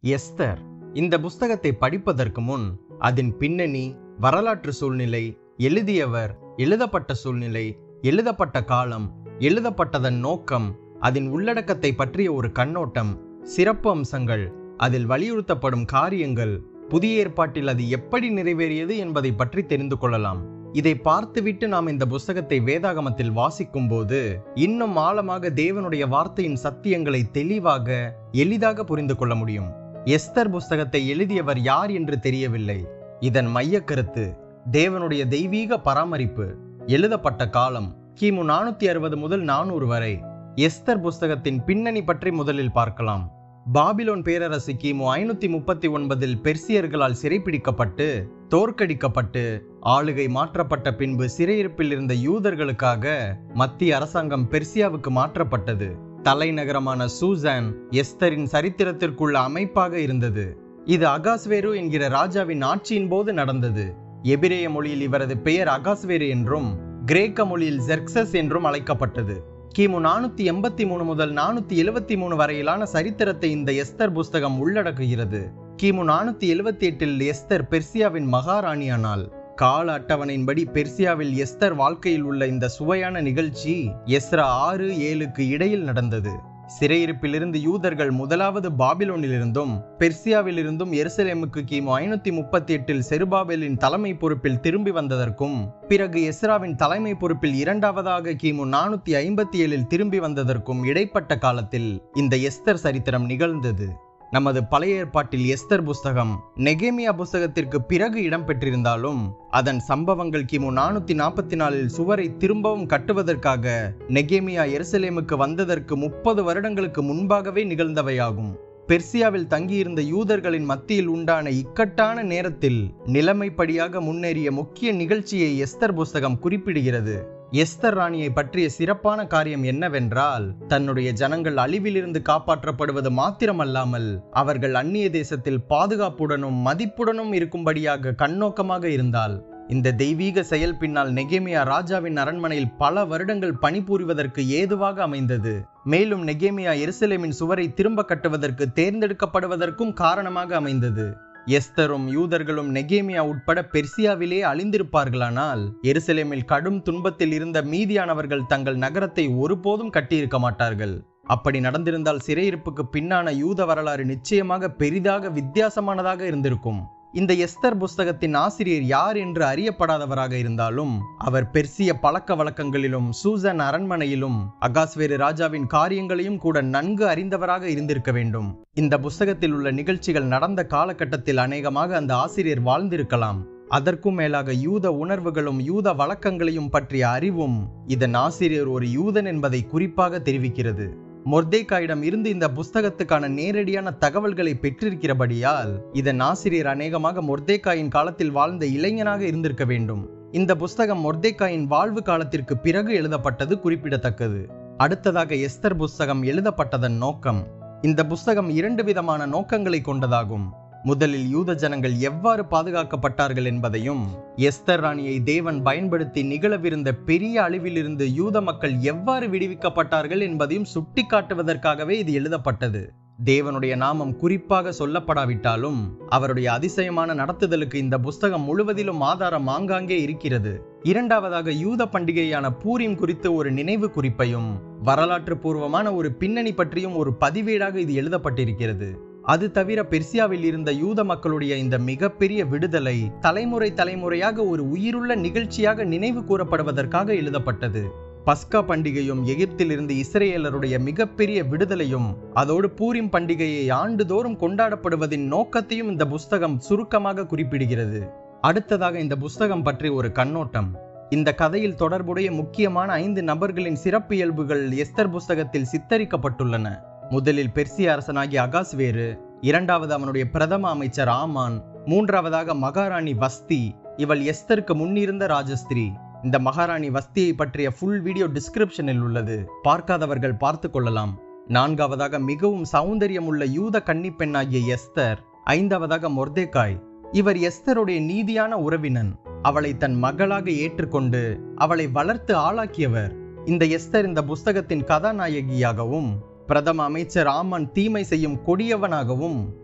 Esther இந்த புஸ்தகத்தை படிப்பதற்கு முன் அதன் பின்னணி வரலாற்று சூழ்நிலை எழுதியவர் எழுதப்பட்ட சூழ்நிலை எழுதப்பட்ட காலம் எழுதப்பட்டதன் நோக்கம் அதன் உள்ளடக்கத்தை பற்றிய ஒரு கண்ணோட்டம் சிறப்பு அம்சங்கள் அதில் வலியுறுத்தப்படும் காரியங்கள் புதிய ஏற்பாட்டில் அது எப்படி நிறைவேறியது என்பதை பற்றி தெரிந்து கொள்ளலாம் இதை பார்த்துவிட்டு நாம் இந்த புஸ்தகத்தை வேதாகமத்தில் வாசிக்கும் போது இன்னும் ஆழமாக தேவனுடைய வார்த்தையின் சத்தியங்களை தெளிவாக எளிதாக புரிந்து கொள்ள முடியும் எஸ்தர் புஸ்தகத்தை எழுதியவர் யார் என்று தெரியவில்லை இதன் மைய கருத்து தேவனுடைய தெய்வீக பராமரிப்பு எழுதப்பட்ட காலம் கிமு நானூத்தி அறுபது முதல் நானூறு வரை எஸ்தர் புஸ்தகத்தின் பின்னணி பற்றி முதலில் பார்க்கலாம் பாபிலோன் பேரரசு கிமு ஐநூத்தி முப்பத்தி ஒன்பதில் பெர்சியர்களால் சிறைப்பிடிக்கப்பட்டு தோற்கடிக்கப்பட்டு ஆளுகை மாற்றப்பட்ட பின்பு சிறையிருப்பில் இருந்த யூதர்களுக்காக மத்திய அரசாங்கம் பெர்சியாவுக்கு மாற்றப்பட்டது தலைநகரமான சூசான் எஸ்தரின் சரித்திரத்திற்குள்ள அமைப்பாக இருந்தது இது அகாஸ்வேரு என்கிற ராஜாவின் ஆட்சியின் போது நடந்தது எபிரேய மொழியில் இவரது பெயர் அகாஸ்வேரு என்றும் கிரேக்க மொழியில் ஜெர்க்சஸ் என்றும் அழைக்கப்பட்டது கிமு நானூத்தி எண்பத்தி மூணு முதல் நானூத்தி எழுவத்தி மூணு வரையிலான சரித்திரத்தை இந்த எஸ்தர் புஸ்தகம் உள்ளடக்குகிறது கிமு நானூத்தி எழுவத்தி எட்டில் எஸ்தர் பெர்சியாவின் மகாராணியானாள் கால அட்டவணையின்படி பெர்சியாவில் எஸ்தர் வாழ்க்கையில் உள்ள இந்த சுவையான நிகழ்ச்சி எஸ்ரா ஆறு ஏழுக்கு இடையில் நடந்தது சிறையிருப்பிலிருந்து யூதர்கள் முதலாவது பாபிலோனிலிருந்தும் பெர்சியாவிலிருந்தும் எருசலேமுக்கு கிமு ஐநூத்தி முப்பத்தி எட்டில் செருபாபேலின் தலைமை பொறுப்பில் திரும்பி வந்ததற்கும் பிறகு எஸ்ராவின் தலைமை பொறுப்பில் இரண்டாவதாக கிமு நானூத்தி ஐம்பத்தி ஏழில் திரும்பி வந்ததற்கும் இடைப்பட்ட காலத்தில் இந்த எஸ்தர் சரித்திரம் நிகழ்ந்தது நமது பழைய ஏற்பாட்டில் எஸ்தர் புஸ்தகம் நெகேமியா புஸ்தகத்திற்கு பிறகு இடம்பெற்றிருந்தாலும் அதன் சம்பவங்கள் கிமு நானூத்தி நாற்பத்தி நாலில் சுவரை திரும்பவும் கட்டுவதற்காக நெகேமியா எருசலேமுக்கு வந்ததற்கு முப்பது வருடங்களுக்கு முன்பாகவே நிகழ்ந்தவையாகும் பெர்சியாவில் தங்கியிருந்த யூதர்களின் மத்தியில் உண்டான இக்கட்டான நேரத்தில் நிலைமைப்படியாக முன்னேறிய முக்கிய நிகழ்ச்சியை எஸ்தர் புஸ்தகம் குறிப்பிடுகிறது எஸ்தர் ராணியை பற்றிய சிறப்பான காரியம் என்னவென்றால் தன்னுடைய ஜனங்கள் அழிவிலிருந்து காப்பாற்றப்படுவது மாத்திரமல்லாமல் அவர்கள் அந்நிய தேசத்தில் பாதுகாப்புடனும் மதிப்புடனும் இருக்கும்படியாக கண்ணோக்கமாக இருந்தால் இந்த தெய்வீக செயல் பின்னால் நெகேமியா ராஜாவின் அரண்மனையில் பல வருடங்கள் பணிபுரிவதற்கு ஏதுவாக அமைந்தது மேலும் நெகேமியா எருசலேமின் சுவரை திரும்ப கட்டுவதற்கு தேர்ந்தெடுக்கப்படுவதற்கும் காரணமாக அமைந்தது எஸ்தரும் யூதர்களும் நெகேமியா உட்பட பெர்சியாவிலே அழிந்திருப்பார்களானால் எருசலேமில் கடும் துன்பத்தில் இருந்த மீதியானவர்கள் தங்கள் நகரத்தை ஒருபோதும் கட்டியிருக்க மாட்டார்கள் அப்படி நடந்திருந்தால் சிறையிருப்புக்கு பின்னான யூத வரலாறு நிச்சயமாக பெரிதாக வித்தியாசமானதாக இருந்திருக்கும் இந்த எஸ்தர் புஸ்தகத்தின் ஆசிரியர் யார் என்று அறியப்படாதவராக இருந்தாலும் அவர் பெர்சிய பழக்க வழக்கங்களிலும் சூசன் அரண்மனையிலும் அகாஸ்வேரு ராஜாவின் காரியங்களையும் கூட நன்கு அறிந்தவராக இருந்திருக்க வேண்டும் இந்த புஸ்தகத்தில் உள்ள நிகழ்ச்சிகள் நடந்த காலகட்டத்தில் அநேகமாக அந்த ஆசிரியர் வாழ்ந்திருக்கலாம் அதற்கும் மேலாக யூத உணர்வுகளும் யூத வழக்கங்களையும் பற்றிய அறிவும் இதன் ஆசிரியர் ஒரு யூதன் என்பதை குறிப்பாக தெரிவிக்கிறது மொர்தேக்காயிடம் இருந்து இந்த புஸ்தகத்துக்கான நேரடியான தகவல்களை பெற்றிருக்கிறபடியால் இதன் ஆசிரியர் அநேகமாக மொர்தேக்காயின் காலத்தில் வாழ்ந்த இளைஞனாக இருந்திருக்க வேண்டும் இந்த புஸ்தகம் மொர்தேக்காயின் வாழ்வு காலத்திற்கு பிறகு எழுதப்பட்டது குறிப்பிடத்தக்கது அடுத்ததாக எஸ்தர் புஸ்தகம் எழுதப்பட்டதன் நோக்கம் இந்த புஸ்தகம் இரண்டு விதமான நோக்கங்களை கொண்டதாகும் முதலில் யூத ஜனங்கள் எவ்வாறு பாதுகாக்கப்பட்டார்கள் என்பதையும் எஸ்தர் ராணியை தேவன் பயன்படுத்தி நிகழவிருந்த பெரிய அழிவிலிருந்து யூத மக்கள் எவ்வாறு விடுவிக்கப்பட்டார்கள் என்பதையும் சுட்டிக்காட்டுவதற்காகவே இது எழுதப்பட்டது தேவனுடைய நாமம் குறிப்பாக சொல்லப்படாவிட்டாலும் அவருடைய அதிசயமான நடத்துதலுக்கு இந்த புஸ்தகம் முழுவதிலும் ஆதாரம் ஆங்காங்கே இருக்கிறது இரண்டாவதாக யூத பண்டிகையான பூரிம் குறித்து ஒரு நினைவு குறிப்பையும் வரலாற்று பூர்வமான ஒரு பின்னணி பற்றியும் ஒரு பதிவேடாக இது எழுதப்பட்டிருக்கிறது அது தவிர பெர்சியாவில் இருந்த யூத மக்களுடைய இந்த மிகப்பெரிய விடுதலை தலைமுறை தலைமுறையாக ஒரு உயிருள்ள நிகழ்ச்சியாக நினைவு கூறப்படுவதற்காக எழுதப்பட்டது பஸ்கா பண்டிகையும் எகிப்திலிருந்து இஸ்ரேலருடைய மிகப்பெரிய விடுதலையும் அதோடு பூரிம் பண்டிகையை ஆண்டுதோறும் கொண்டாடப்படுவதின் நோக்கத்தையும் இந்த புஸ்தகம் சுருக்கமாக குறிப்பிடுகிறது அடுத்ததாக இந்த புஸ்தகம் பற்றி ஒரு கண்ணோட்டம் இந்த கதையில் தொடர்புடைய முக்கியமான ஐந்து நபர்களின் சிறப்பியல்புகள் எஸ்தர் புஸ்தகத்தில் சித்தரிக்கப்பட்டுள்ளன முதலில் பெர்சிய அரசனாகிய அகாஸ்வேரு இரண்டாவது அவனுடைய பிரதம அமைச்சர் ஆமான் மூன்றாவதாக மகாராணி வஸ்தி இவள் எஸ்தருக்கு முன்னிருந்த ராஜஸ்திரி இந்த மகாராணி வஸ்தியை பற்றிய ஃபுல் வீடியோ டிஸ்கிரிப்ஷனில் உள்ளது பார்க்காதவர்கள் பார்த்து கொள்ளலாம் நான்காவதாக மிகவும் சௌந்தரியம் உள்ள யூத கன்னிப்பெண்ணாகிய எஸ்தர் ஐந்தாவதாக மொர்தேக்காய் இவர் எஸ்தருடைய நீதியான உறவினன் அவளை தன் மகளாக ஏற்றுக்கொண்டு அவளை வளர்த்து ஆளாக்கியவர் இந்த எஸ்தர் இந்த புஸ்தகத்தின் கதாநாயகியாகவும் பிரதம அமைச்சர் ஆமன் தீமை செய்யும் கொடியவனாகவும்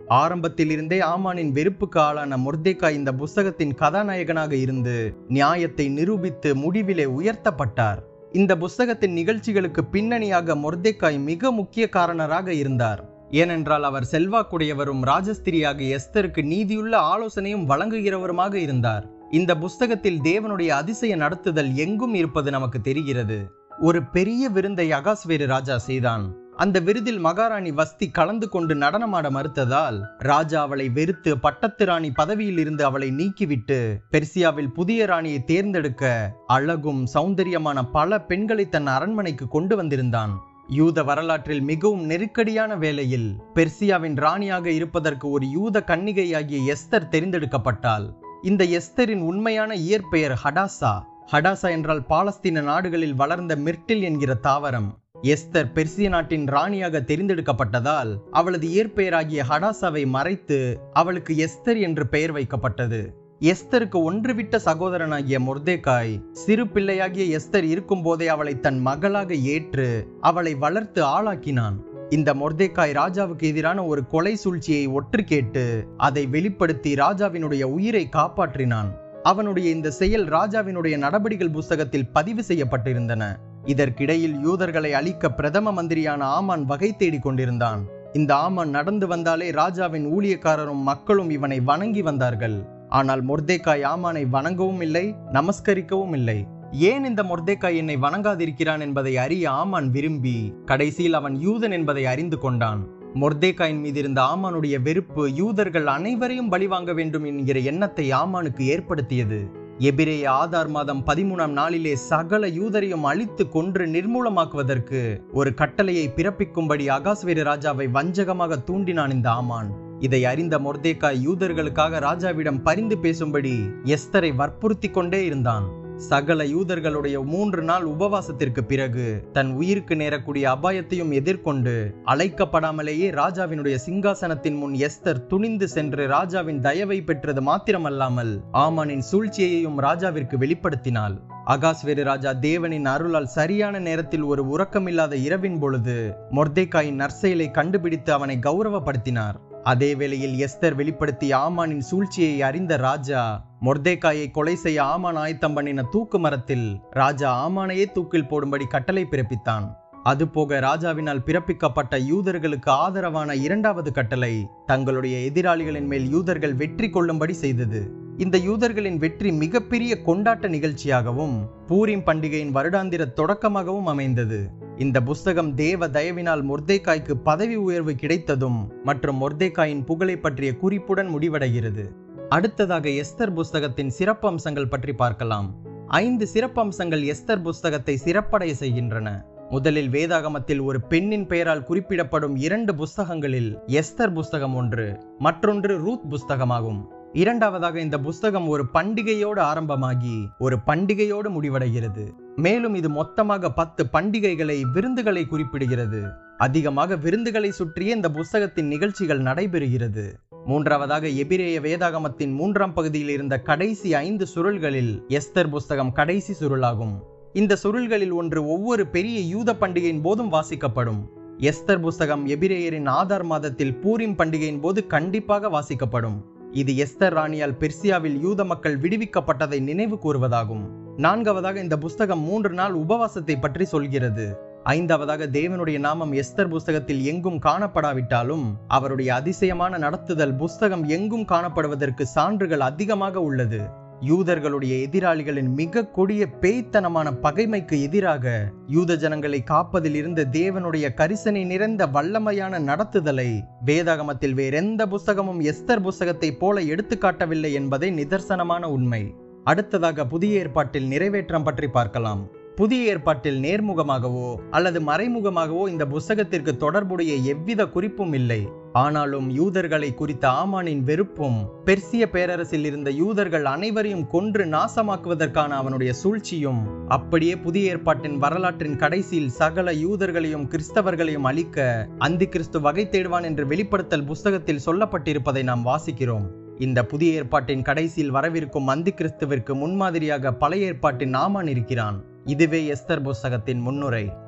ஆரம்பத்தில் இருந்தே ஆமானின் வெறுப்புக்கு ஆளான மொர்தேக்காய் இந்த புஸ்தகத்தின் கதாநாயகனாக இருந்து நியாயத்தை நிரூபித்து முடிவிலே உயர்த்தப்பட்டார் இந்த புஸ்தகத்தின் நிகழ்ச்சிகளுக்கு பின்னணியாக மொர்தேக்காய் மிக முக்கிய காரணராக இருந்தார் ஏனென்றால் அவர் செல்வாக்குடையவரும் ராஜஸ்திரியாக எஸ்தருக்கு நீதியுள்ள ஆலோசனையும் வழங்குகிறவருமாக இருந்தார் இந்த புஸ்தகத்தில் தேவனுடைய அதிசய நடத்துதல் எங்கும் இருப்பது நமக்கு தெரிகிறது ஒரு பெரிய விருந்தை அகாஸ்வேரு ராஜா செய்தான் அந்த விருதில் மகாராணி வஸ்தி கலந்து கொண்டு நடனமாட மறுத்ததால் ராஜா அவளை வெறுத்து பட்டத்து ராணி பதவியில் இருந்து அவளை நீக்கிவிட்டு பெர்சியாவில் புதிய ராணியை தேர்ந்தெடுக்க அழகும் சௌந்தரியமான பல பெண்களை தன் அரண்மனைக்கு கொண்டு வந்திருந்தான் யூத வரலாற்றில் மிகவும் நெருக்கடியான வேளையில் பெர்சியாவின் ராணியாக இருப்பதற்கு ஒரு யூத கன்னிகையாகிய எஸ்தர் தெரிந்தெடுக்கப்பட்டாள் இந்த எஸ்தரின் உண்மையான இயற்பெயர் ஹடாசா ஹடாசா என்றால் பாலஸ்தீன நாடுகளில் வளர்ந்த மிர்டில் என்கிற தாவரம் எஸ்தர் பெர்சிய நாட்டின் ராணியாக தெரிந்தெடுக்கப்பட்டதால் அவளது இயற்பெயராகிய ஹடாசாவை மறைத்து அவளுக்கு எஸ்தர் என்று பெயர் வைக்கப்பட்டது எஸ்தருக்கு ஒன்றுவிட்ட சகோதரனாகிய மொர்தேக்காய் சிறு பிள்ளையாகிய எஸ்தர் இருக்கும் போதே அவளை தன் மகளாக ஏற்று அவளை வளர்த்து ஆளாக்கினான் இந்த மொர்தேக்காய் ராஜாவுக்கு எதிரான ஒரு கொலை சூழ்ச்சியை ஒற்று கேட்டு அதை வெளிப்படுத்தி ராஜாவினுடைய உயிரை காப்பாற்றினான் அவனுடைய இந்த செயல் ராஜாவினுடைய நடபடிகள் புஸ்தகத்தில் பதிவு செய்யப்பட்டிருந்தன இதற்கிடையில் யூதர்களை அழிக்க பிரதம மந்திரியான ஆமான் வகை தேடிக் கொண்டிருந்தான் இந்த ஆமான் நடந்து வந்தாலே ராஜாவின் ஊழியக்காரரும் மக்களும் இவனை வணங்கி வந்தார்கள் ஆனால் மொர்தேக்காய் ஆமானை வணங்கவும் இல்லை நமஸ்கரிக்கவும் இல்லை ஏன் இந்த மொர்தேக்காய் என்னை வணங்காதிருக்கிறான் என்பதை அறிய ஆமான் விரும்பி கடைசியில் அவன் யூதன் என்பதை அறிந்து கொண்டான் மொர்தேக்காயின் மீது இருந்த ஆமானுடைய வெறுப்பு யூதர்கள் அனைவரையும் பலிவாங்க வேண்டும் என்கிற எண்ணத்தை ஆமானுக்கு ஏற்படுத்தியது எபிரேய ஆதார் மாதம் பதிமூணாம் நாளிலே சகல யூதரையும் அழித்து கொன்று நிர்மூலமாக்குவதற்கு ஒரு கட்டளையை பிறப்பிக்கும்படி அகாஸ்வேரு ராஜாவை வஞ்சகமாக தூண்டினான் இந்த ஆமான் இதை அறிந்த மொர்தேக்காய் யூதர்களுக்காக ராஜாவிடம் பரிந்து பேசும்படி எஸ்தரை வற்புறுத்தி கொண்டே இருந்தான் சகல யூதர்களுடைய மூன்று நாள் உபவாசத்திற்கு பிறகு தன் உயிருக்கு நேரக்கூடிய அபாயத்தையும் எதிர்கொண்டு அழைக்கப்படாமலேயே ராஜாவினுடைய சிங்காசனத்தின் முன் எஸ்தர் துணிந்து சென்று ராஜாவின் தயவை பெற்றது மாத்திரமல்லாமல் ஆமானின் சூழ்ச்சியையும் ராஜாவிற்கு வெளிப்படுத்தினாள் அகாஸ்வேரு ராஜா தேவனின் அருளால் சரியான நேரத்தில் ஒரு உறக்கமில்லாத இரவின் பொழுது மொர்தேக்காயின் நற்செயலை கண்டுபிடித்து அவனை கௌரவப்படுத்தினார் அதே வேளையில் எஸ்தர் வெளிப்படுத்திய ஆமானின் சூழ்ச்சியை அறிந்த ராஜா மொர்தேக்காயை கொலை செய்ய ஆமான் ஆயத்தம் பண்ணின தூக்கு மரத்தில் ராஜா ஆமானையே தூக்கில் போடும்படி கட்டளை பிறப்பித்தான் அதுபோக ராஜாவினால் பிறப்பிக்கப்பட்ட யூதர்களுக்கு ஆதரவான இரண்டாவது கட்டளை தங்களுடைய எதிராளிகளின் மேல் யூதர்கள் வெற்றி கொள்ளும்படி செய்தது இந்த யூதர்களின் வெற்றி மிகப்பெரிய கொண்டாட்ட நிகழ்ச்சியாகவும் பூரிம் பண்டிகையின் வருடாந்திர தொடக்கமாகவும் அமைந்தது இந்த புஸ்தகம் தேவ தயவினால் மொர்தேக்காய்க்கு பதவி உயர்வு கிடைத்ததும் மற்றும் மொர்தேக்காயின் புகழை பற்றிய குறிப்புடன் முடிவடைகிறது அடுத்ததாக எஸ்தர் புஸ்தகத்தின் சிறப்பம்சங்கள் பற்றி பார்க்கலாம் ஐந்து சிறப்பம்சங்கள் எஸ்தர் புஸ்தகத்தை சிறப்படைய செய்கின்றன முதலில் வேதாகமத்தில் ஒரு பெண்ணின் பெயரால் குறிப்பிடப்படும் இரண்டு புஸ்தகங்களில் எஸ்தர் புஸ்தகம் ஒன்று மற்றொன்று ரூத் புஸ்தகமாகும் இரண்டாவதாக இந்த புஸ்தகம் ஒரு பண்டிகையோடு ஆரம்பமாகி ஒரு பண்டிகையோடு முடிவடைகிறது மேலும் இது மொத்தமாக பத்து பண்டிகைகளை விருந்துகளை குறிப்பிடுகிறது அதிகமாக விருந்துகளை சுற்றியே இந்த புஸ்தகத்தின் நிகழ்ச்சிகள் நடைபெறுகிறது மூன்றாவதாக எபிரேய வேதாகமத்தின் மூன்றாம் பகுதியில் இருந்த கடைசி ஐந்து சுருள்களில் எஸ்தர் புஸ்தகம் கடைசி சுருளாகும் இந்த சுருள்களில் ஒன்று ஒவ்வொரு பெரிய யூத பண்டிகையின் போதும் வாசிக்கப்படும் எஸ்தர் புஸ்தகம் எபிரேயரின் ஆதார் மாதத்தில் பூரிம் பண்டிகையின் போது கண்டிப்பாக வாசிக்கப்படும் இது எஸ்தர் ராணியால் பெர்சியாவில் யூத மக்கள் விடுவிக்கப்பட்டதை நினைவு கூறுவதாகும் நான்காவதாக இந்த புஸ்தகம் மூன்று நாள் உபவாசத்தை பற்றி சொல்கிறது ஐந்தாவதாக தேவனுடைய நாமம் எஸ்தர் புஸ்தகத்தில் எங்கும் காணப்படாவிட்டாலும் அவருடைய அதிசயமான நடத்துதல் புஸ்தகம் எங்கும் காணப்படுவதற்கு சான்றுகள் அதிகமாக உள்ளது யூதர்களுடைய எதிராளிகளின் மிக கொடிய பேய்த்தனமான பகைமைக்கு எதிராக யூத ஜனங்களை காப்பதில் இருந்த தேவனுடைய கரிசனை நிறைந்த வல்லமையான நடத்துதலை வேதாகமத்தில் வேறெந்த புஸ்தகமும் எஸ்தர் புஸ்தகத்தை போல எடுத்துக்காட்டவில்லை என்பதை நிதர்சனமான உண்மை அடுத்ததாக புதிய ஏற்பாட்டில் நிறைவேற்றம் பற்றி பார்க்கலாம் புதிய ஏற்பாட்டில் நேர்முகமாகவோ அல்லது மறைமுகமாகவோ இந்த புஸ்தகத்திற்கு தொடர்புடைய எவ்வித குறிப்பும் இல்லை ஆனாலும் யூதர்களை குறித்த ஆமானின் வெறுப்பும் பெர்சிய பேரரசில் இருந்த யூதர்கள் அனைவரையும் கொன்று நாசமாக்குவதற்கான அவனுடைய சூழ்ச்சியும் அப்படியே புதிய ஏற்பாட்டின் வரலாற்றின் கடைசியில் சகல யூதர்களையும் கிறிஸ்தவர்களையும் அழிக்க அந்தி கிறிஸ்து வகை தேடுவான் என்று வெளிப்படுத்தல் புஸ்தகத்தில் சொல்லப்பட்டிருப்பதை நாம் வாசிக்கிறோம் இந்த புதிய ஏற்பாட்டின் கடைசியில் வரவிருக்கும் அந்தி கிறிஸ்துவிற்கு முன்மாதிரியாக பழைய ஏற்பாட்டின் நாமான் இருக்கிறான் இதுவே எஸ்தர் புஸ்தகத்தின் முன்னுரை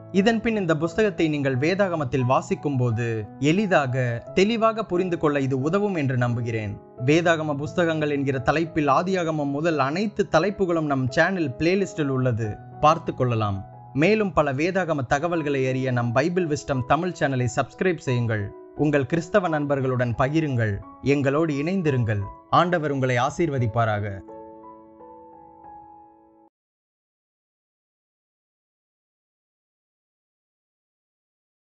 இதன் பின் இந்த புஸ்தகத்தை நீங்கள் வேதாகமத்தில் வாசிக்கும் போது எளிதாக தெளிவாக புரிந்து கொள்ள இது உதவும் என்று நம்புகிறேன் வேதாகம புஸ்தகங்கள் என்கிற தலைப்பில் ஆதியாகமம் முதல் அனைத்து தலைப்புகளும் நம் சேனல் பிளேலிஸ்டில் உள்ளது பார்த்து கொள்ளலாம் மேலும் பல வேதாகம தகவல்களை அறிய நம் பைபிள் விஸ்டம் தமிழ் சேனலை சப்ஸ்கிரைப் செய்யுங்கள் உங்கள் கிறிஸ்தவ நண்பர்களுடன் பகிருங்கள் எங்களோடு இணைந்திருங்கள் ஆண்டவர் உங்களை ஆசீர்வதிப்பாராக